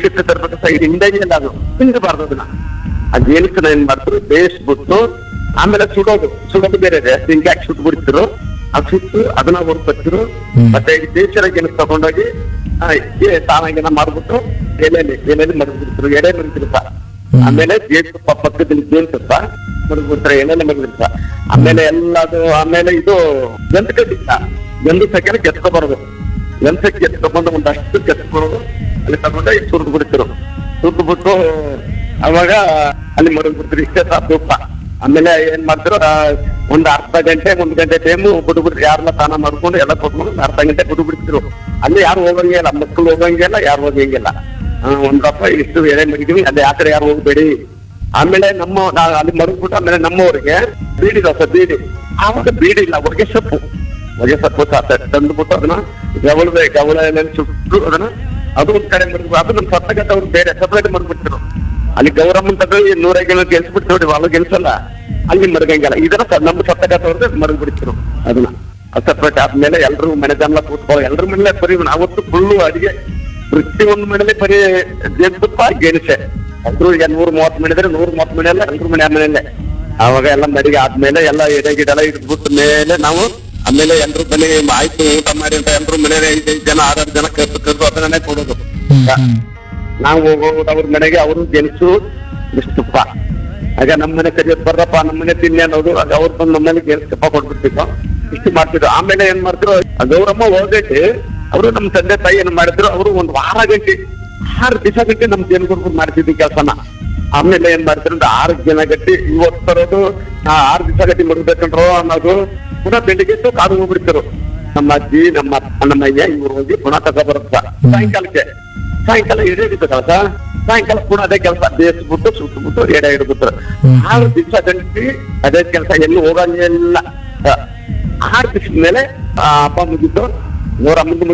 ಕಿತ್ತು ತರ್ಬೇಕು ಸೈಡ್ ಹಿಂದೆ ಇಲ್ಲ ಅದು ಹಿಂಡಬಾರ್ದು ಅದನ್ನ ಆ ಜೇನುಕನ್ನ ಏನ್ ಮಾಡ್ತಾರೆ ಬೇಯಿಸ್ಬಿಟ್ಟು ಆಮೇಲೆ ಸುಡೋದು ಸುಡೋದು ಬೇರೆ ಇದೆ ಹಿಂಗೆ ಹಾಕಿ ಸುಟ್ಟು ಬಿಡ್ತಿರು ಅದು ಸುಟ್ಟು ಅದನ್ನ ಹೊರಪತ್ತಿರು ಹ್ಮ್. ಮತ್ತೆ ಈ ದೇಶರ ಗೆಣಸು ತಗೊಂಡೋಗಿ ತಾನಾಗಿನ ಮಾಡ್ಬಿಟ್ಟು ಎಲೆಯಲ್ಲಿ ಎಲೆಯಲ್ಲಿ ಮಡಗ್ಬಿಡ್ತಿರು ಎಲೆ ಮಡಗಿರ್ತ ಹ್ಮ್. ಆಮೇಲೆ ಜೇನುತುಪ್ಪ ಪಕ್ಕದಲ್ಲಿ ಜೇನುತುಪ್ಪ ಮಡಗ್ಬಿಡ್ತಾರೆ ಎಲೆಯಲ್ಲಿ ಮಡಗಿರ್ತ ಆಮೇಲೆ ಎಲ್ಲದು ಆಮೇಲೆ ಇದು ಗಂಧು ಕಡ್ಡಿಲ್ಲ ಗಂಧು ಸಕ್ಕರೆ ಕೆತ್ಕೊಬಾರದು ಗಂಧಕ್ಕೆ ಕೆತ್ಕೊಂಡು ಒಂದಷ್ಟು ಕೆತ್ಕೊಳ್ಳೋದು ಅಲ್ಲಿ ತಗೊಂಡು ಈಗ ಸುರಿದು ಬಿಡ್ತಿರು ಸುರಿದು ಬಿಟ್ಟು ಅವಾಗ ಅಲ್ಲಿ ಮಡಗ್ಬಿಡ್ತಿರು ಇಷ್ಟೇ ಸಾಕು ತುಪ್ಪ ಆಮೇಲೆ ಏನ್ ಮಾಡ್ತಿರೋ ಆ, ಒಂದ್ ಅರ್ಧ ಗಂಟೆ ಒಂದ್ ಗಂಟೆ ಟೈಮು ಬಿಟ್ಬಿಟ್ರು ಯಾರೆಲ್ಲ ಸ್ನಾನ ಮಾಡ್ಕೊಂಡು ಎಲ್ಲ ಕೊಟ್ಕೊಂಡು ಒಂದ್ ಅರ್ಧ ಗಂಟೆ ಬಿಟ್ಟು ಬಿಡ್ತಿರು ಅಲ್ಲಿ ಯಾರು ಹೋಗಂಗೆ ಇಲ್ಲ ಮಕ್ಕಳು ಹೋಗಂಗೆ ಇಲ್ಲ ಯಾರು ಹೋಗಂಗಿಲ್ಲ ಆ, ಒಂದಪ್ಪ ಇಷ್ಟು ಎಳೆ ಮಡಿದೀವಿ ಅಲ್ಲಿ ಆ ಕಡೆ ಯಾರು ಹೋಗ್ಬೇಡಿ ಆಮೇಲೆ ನಮ್ಮ ನಾ- ಅಲ್ಲಿ ಮಡಗ್ಬಿಟ್ಟು ಆಮೇಲೆ ನಮ್ಮವ್ರಿಗೆ ಬೀಡಿ ದೋಸೆ ಬೀಡಿ ಆವಾಗ ಬೀಡಿ ಇಲ್ಲ ಹೊಗೆ ಸೊಪ್ಪು ಹೊಗೆ ಸೊಪ್ಪು ತ- ತಂದ್ಬಿಟ್ಟು ಅದನ್ನ ಗವಳದ ಗವಳ ಎಲೆಯಲ್ಲಿ ಸುಟ್ಟು ಅದನ್ನ ಅದು ಒಂದ್ ಕಡೆ ಮಡಗ್ಬಿಟ್ಟು ಅದು ನಮ್ಮ ಸತ್ತಗತ್ತ ಅವ್ರು ಬೇರೆ ಸಪ್ರೇಟ್ ಮಾಡ್ಬಿಡ್ತಿರು ಅಲ್ಲಿ ಗೌರಮ್ಮನ್ ತಗೊಂಡು ನೂರೈದು ಗೆಲ್ಸ್ಬಿಟ್ಟು ನೋಡಿ ಅವಾಗ ಗೆಲ್ಸಲ್ಲ ಅಲ್ಲಿ ಮಡಗಂಗಿಲ್ಲ ಇದನ್ನ ಸ- ನಮ್ಮ ಸತ್ತಗತ್ತವ್ರದ್ದು ಮಡಗ್ ಬಿಡ್ತಿರು ಅದನ್ನ ಸಪ್ರೇಟ್ ಆದ್ಮೇಲೆ ಎಲ್ರು ಮನೆ ಜನ ಕೂತ್ಕೊಳ್ಳೋ ಎಲ್ರ ಮನೇಲೆ ಬರೀ ಅವತ್ತು ಫುಲ್ಲು ಅಡಿಗೆ ಪ್ರತಿಯೊಂದು ಮನೇಲಿ ಬರೀ ಜೇನುತುಪ್ಪ ಗೆಣಸೆ ಎಲ್ರು ಈಗ ನೂರ್ ಮೂವತ್ತು ಮನೆ ಇದ್ರೆ ನೂರ್ ಮೂವತ್ತು ಮನೆ ಅಲ್ಲ ಎಲ್ರು ಮನೆ ಮನೆಯಲ್ಲೇ ಅವಾಗ ಎಲ್ಲ ಮಡಿಗೆ ಆದ್ಮೇಲೆ ಎಲ್ಲ ಎಡೆ ಗಿಡ ಎಲ್ಲ ಇಟ್ಬಿಟ್ಟ ಮೇಲೆ ನಾವು ಆಮೇಲೆ ಎಲ್ರು ಮನೆ ಆಯ್ತು ಊಟ ಮಾಡಿ ಅಂತ ಎಲ್ರು ಮನೇಲಿ ಐದೈದು ಜನ ಆರಾರು ಜನ ಕರ್ದು ಕರ್ದು ಅದನ್ನೇ ಕೊಡೋದು ಹ್ಮ್ ಹ್ಮ್ ನಾವು ಹೋಗೋದು ಅವ್ರ ಮನೆಗೆ ಅವರು ಗೆಣಸು ಇಷ್ಟು ತುಪ್ಪ ಆಗ ನಮ್ಮ ಮನೆ ಕರಿಯೋದು ಬರ್ರಪ್ಪ ನಮ್ಮ ಮನೆ ತಿನ್ನಿ ಅನ್ನೋದು ಆಗ ಅವ್ರು ಬಂದು ನಮ್ಮ ಮನೆಗೆ ಗೆಣಸು ತುಪ್ಪ ಕೊಟ್ಬಿಡ್ತಿದ್ರು ಇಷ್ಟು ಮಾಡ್ತಿದ್ರು ಆಮೇಲೆ ಏನ್ ಮಾಡ್ತಿದ್ರು ಆ ಗೌರಮ್ಮ ಹೋಗೈತಿ ಅವರು ನಮ್ಮ ತಂದೆ ತಾಯಿ ಏನ್ ಮಾಡಿದ್ರು ಅವರು ಒಂದು ವಾರ ಗಂಟೆ ಆರು ದಿವಸ ಗಂಟೆ ನಮ್ ಜೇನುಗೂಡು ಮಾಡ್ತಿದ್ವಿ ಕೆಲಸನ ಆಮೇಲೆ ಏನ್ ಮಾಡ್ತಾರೆ ಅಂದ್ರೆ ಆರು ಜನ ಗಟ್ಟಿ ಇವತ್ತು ತರೋದು ಆ ಆರು ದಿವಸ ಗಟ್ಟಿ ಮಡಗ್ಬೇಕಂಡ್ರೋ ಅನ್ನೋದು ಪುನಃ ಬೆಳಿಗ್ಗೆ ಎದ್ದು ಕಾದು ಹೋಗ್ಬಿಡ್ತಿರು ನಮ್ಮ ಅಜ್ಜಿ ನಮ್ಮ ನಮ್ಮ ಅಯ್ಯ ಇವ್ರು ಹೋಗಿ ಪುನಃ ತಗೊಬರುತ್ತ ಸಾಯಂಕಾಲಕ್ಕೆ ಸಾಯಂಕಾಲ ಎಡೆ ಹಿಡಿಬೇಕಲ್ಲ ಸರ್ ಸಾಯಂಕಾಲ ಪುನಃ ಅದೇ ಕೆಲಸ ಬೇಯಿಸ್ಬಿಟ್ಟು ಸುಟ್ಬಿಟ್ಟು ಎಡೆ ಹಿಡಿಬಿಟ್ರು ಹ್ಮ್. ಆರು ದಿವಸ ಗಂಟಿ ಅದೇ ಕೆಲಸ ಎಲ್ಲೂ ಹೋಗಂಗಿಲ್ಲ ಆ, ಆರು ದಿವಸದ ಮೇಲೆ ಆ, ಹಬ್ಬ ಮುಗಿತು ನೂರ ಮುಂದೆ